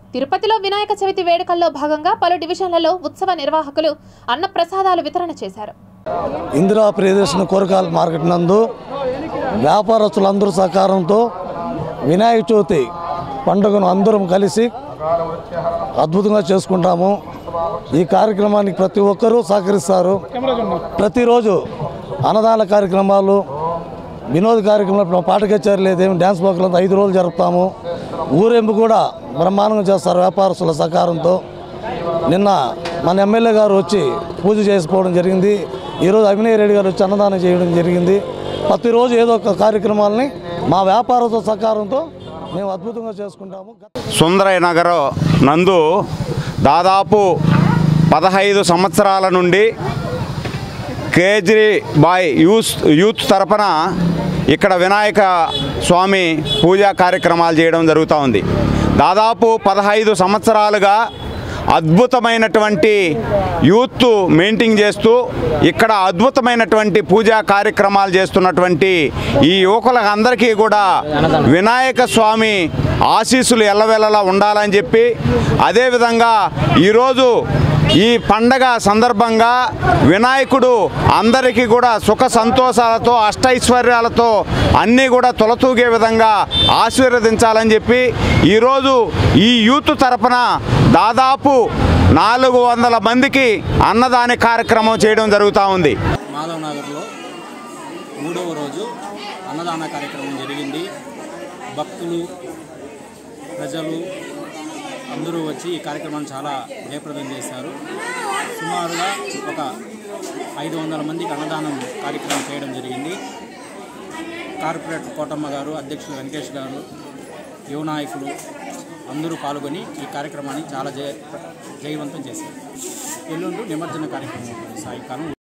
తిరుపతిలో వినాయక చవితి వేడుకల్లో భాగంగా పలు డివిజన్లలో ఉత్సవ నిర్వాహకులు అన్న ప్రసాదాలు వితరణ చేశారు ఇందిరా ప్రియదర్శన కూరగాయల మార్కెట్ నందు వ్యాపారస్తులందరూ సహకారంతో వినాయక చవితి పండుగను అందరం కలిసి అద్భుతంగా చేసుకుంటాము ఈ కార్యక్రమానికి ప్రతి ఒక్కరూ సహకరిస్తారు ప్రతిరోజు అన్నదాన కార్యక్రమాలు వినోద కార్యక్రమాలు పాట కచేరీ లేదేమి డ్యాన్స్ ప్రోగ్రాం ఐదు రోజులు జరుపుతాము ఊరేంపు కూడా బ్రహ్మాండంగా చేస్తారు వ్యాపారస్తుల సహకారంతో నిన్న మన ఎమ్మెల్యే గారు వచ్చి పూజ చేసుకోవడం జరిగింది ఈరోజు అభినయ్ రెడ్డి గారు వచ్చి అన్నదానం చేయడం జరిగింది ప్రతిరోజు ఏదో ఒక కార్యక్రమాలని మా వ్యాపారస్తుల సహకారంతో మేము అద్భుతంగా చేసుకుంటాము సుందరయ్య నగర్ నందు దాదాపు పదహైదు సంవత్సరాల నుండి కేజ్రీబాయ్ యూత్ యూత్ తరపున ఇక్కడ వినాయక స్వామి పూజా కార్యక్రమాలు చేయడం జరుగుతూ ఉంది దాదాపు పదహైదు సంవత్సరాలుగా అద్భుతమైనటువంటి యూత్ మెయింటైన్ చేస్తూ ఇక్కడ అద్భుతమైనటువంటి పూజా కార్యక్రమాలు చేస్తున్నటువంటి ఈ యువకులకు అందరికీ కూడా వినాయక స్వామి ఆశీస్సులు ఎల్లవెల్లలా ఉండాలని చెప్పి అదేవిధంగా ఈరోజు ఈ పండగ సందర్భంగా వినాయకుడు అందరికీ కూడా సుఖ సంతోషాలతో అష్టైశ్వర్యాలతో అన్నీ కూడా తొలతూగే విధంగా ఆశీర్వదించాలని చెప్పి ఈరోజు ఈ యూత్ తరపున దాదాపు నాలుగు వందల మందికి అన్నదాన కార్యక్రమం చేయడం జరుగుతూ ఉంది మాధవ్ నగర్లో మూడవ రోజు అన్నదాన కార్యక్రమం జరిగింది భక్తులు ప్రజలు అందరూ వచ్చి ఈ కార్యక్రమాన్ని చాలా జయప్రదం చేశారు సుమారుగా ఒక ఐదు వందల మందికి అన్నదానం కార్యక్రమం చేయడం జరిగింది కార్పొరేటర్ కోటమ్మ గారు అధ్యక్షులు వెంకటేష్ గారు యువ నాయకులు అందరూ పాల్గొని ఈ కార్యక్రమాన్ని చాలా జయ జయవంతం చేశారు ఎల్లుండి నిమజ్జన కార్యక్రమం ఉంటుంది సాయంకాలం